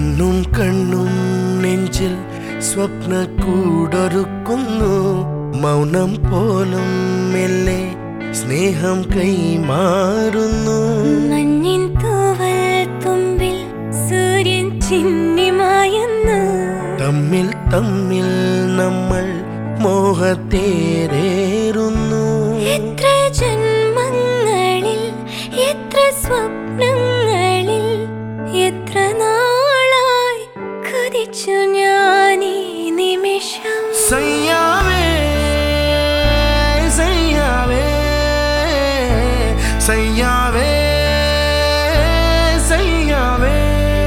കണ്ണും കണ്ണും നെഞ്ചിൽ സ്വപ്ന കൂടൊരുക്കുന്നു മൗനം പോലും മെല്ലെ സ്നേഹം കൈമാറുന്നു മഞ്ഞിൻ തൂവൽ തുമ്പിൽ സൂര്യൻ ചിന്നിമായുന്നു തമ്മിൽ തമ്മിൽ നമ്മൾ മോഹത്തേരേറുന്നു എത്ര ജന്മങ്ങളിൽ എത്ര സ്വപ്നങ്ങളിൽ എത്ര നാളായി കൊതിച്ചു ഞാൻ ഈ നിമിഷം സയ്യാവേ സയ്യാവേ സയ്യാവേ സയ്യാവേ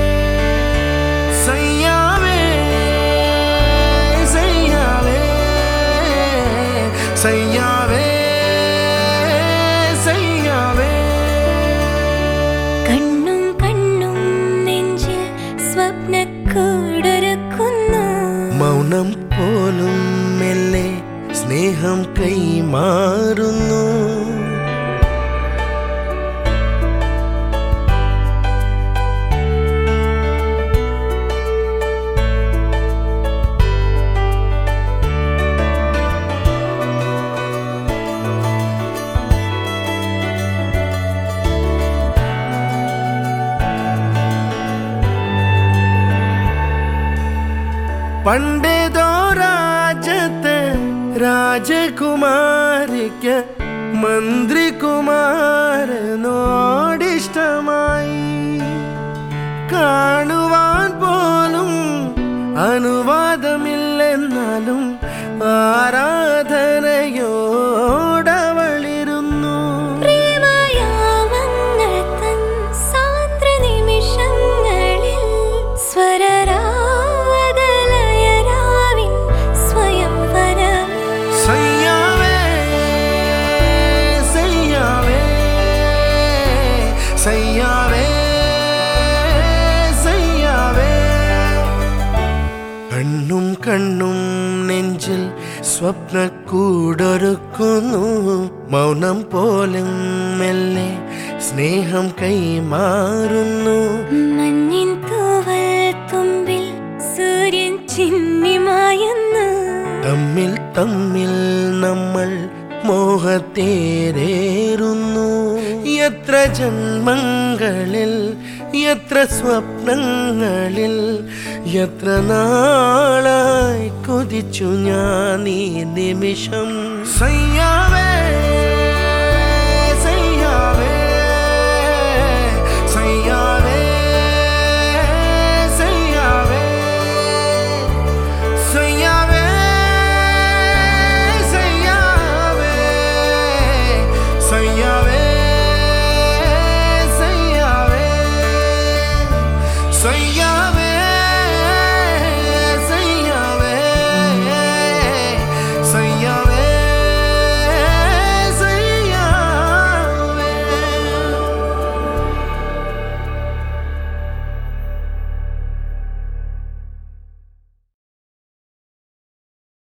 സയ്യാവേ സയ്യാവേ സയ്യാവേ സയ്യാവേ കണ്ണും കണ്ണും നെഞ്ചിൽ സ്വപ്നക്കൂടൊരുക്കുന്നു മൗനം പോലും മെല്ലെ സ്നേഹം കൈമാറുന്നു പണ്ടേതോ രാജ്യത്തെ രാജകുമാരിക്ക് മന്ത്രികുമാരനോടിഷ്ടമായി കാണുവാൻ പോലും അനുവാദമില്ലെന്നാലും ആരാധനയോടവളിരുന്നു പ്രേമയാമങ്ങൾ തൻ സാന്ദ്ര നിമിഷങ്ങളിൽ സ്വരരാഗലയരാവിൻ സ്വയംവരം സയ്യാവേ സയ്യാവേ സയ്യാവേ സയ്യാവേ കണ്ണും കണ്ണും നെഞ്ചിൽ സ്വപ്ന കൂടൊരുക്കുന്നു മൗനം പോലും മെല്ലെ സ്നേഹം കൈമാറുന്നു മഞ്ഞിൻ തൂവൽ തുമ്പിൽ സൂര്യൻ ചിന്നിമായുന്നു തമ്മിൽ തമ്മിൽ നമ്മൾ മോഹത്തേരേറുന്നു എത്ര ജന്മങ്ങളിൽ എത്ര സ്വപ്നങ്ങളിൽ എത്ര നാളായി കൊതിച്ചു ഞാൻ ഈ നിമിഷം സയ്യാവേ സയ്യാവേ സയ്യാവേ സയ്യാവേ സയ്യാവേ സയ്യാവേ സയ്യാവേ സയ്യാവേ സയ്യാവേ